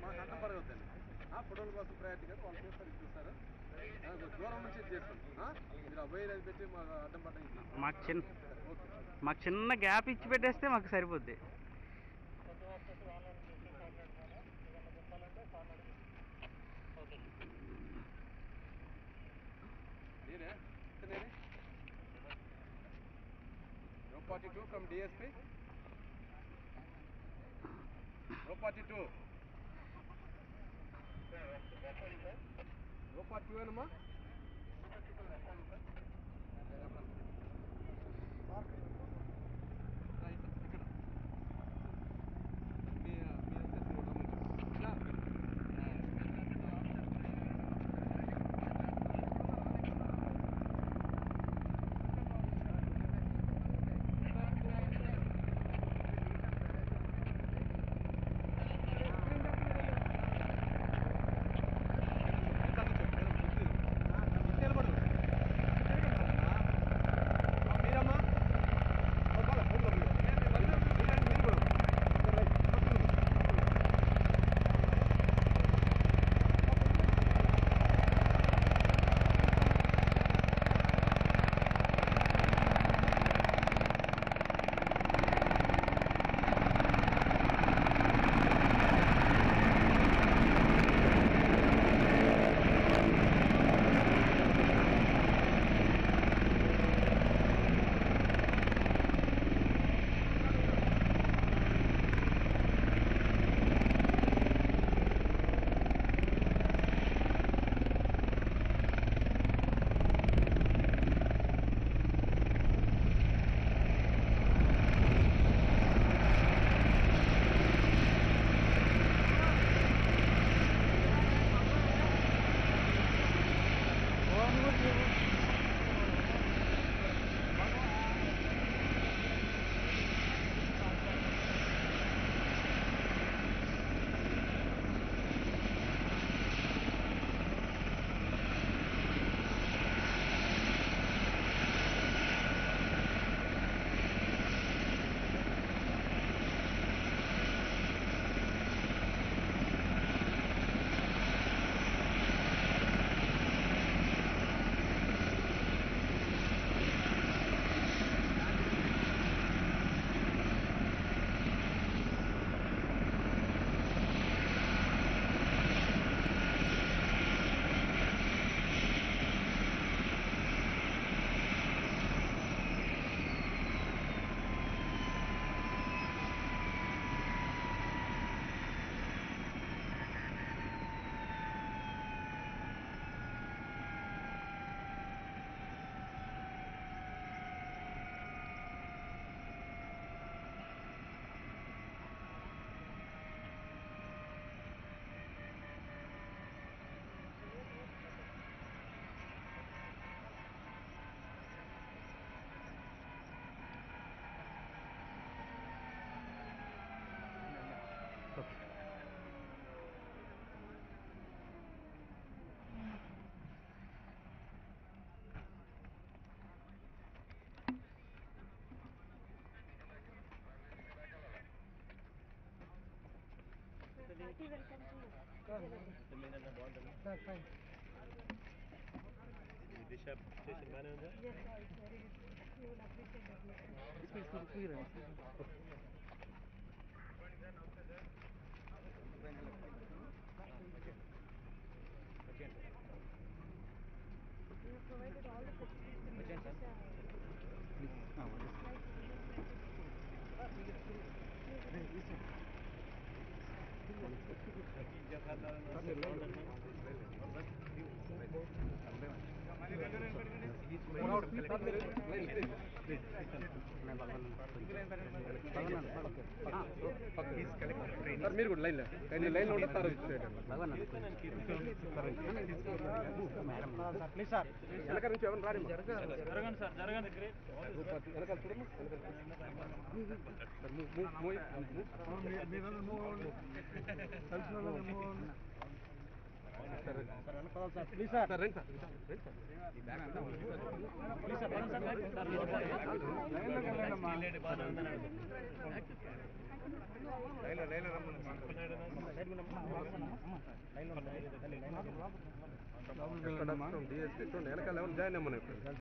మాకు అడ్డం పడవద్దండి ఆ ఫోటోల కోసం ప్రయారిటీ కదా వాళ్ళు చేస్తారు ఇది చూస్తారు ఆ, కొంచెం దూరం నుంచి ఇది చేస్తాం ఆ? మీరు ఆ వైర్ అది పెట్టి మాకు అడ్డం పడ్డ ఇది మాకు చిన్న ఓకే మాకు చిన్న గ్యాప్ ఇచ్చి పెట్టేస్తే మాకు సరిపోద్ది నేనే నేనే row forty two from D S P row forty two row forty two ఏనమ్మా రైట్ ఇక్కడ మీ మీ వచ్చేసి దిశ స్టేషన్ బాగానే ఉందా సార్ మీరు కూడా లైన్ లైన్ లైన్లో ఉంటే సార్ ఇచ్చేయండి ప్లీజ్ సార్ వెనక నుంచి ఎవరు రాడి జరగండి సార్ జరగండి వెనకాల చూడమ్మా వెనకాల sir move move move sir please sir sir రండి సార్ రండి సార్ ఈ బ్యాగ్ అంతా ప్లీజ్ సార్ రండి సార్ లైన్లోకి వెళ్ళండి అమ్మా. రైలు రైలు రమ్మని డిఎస్పీ చూడండి వెనకాల ఎవరు జాయిన్ అమ్మని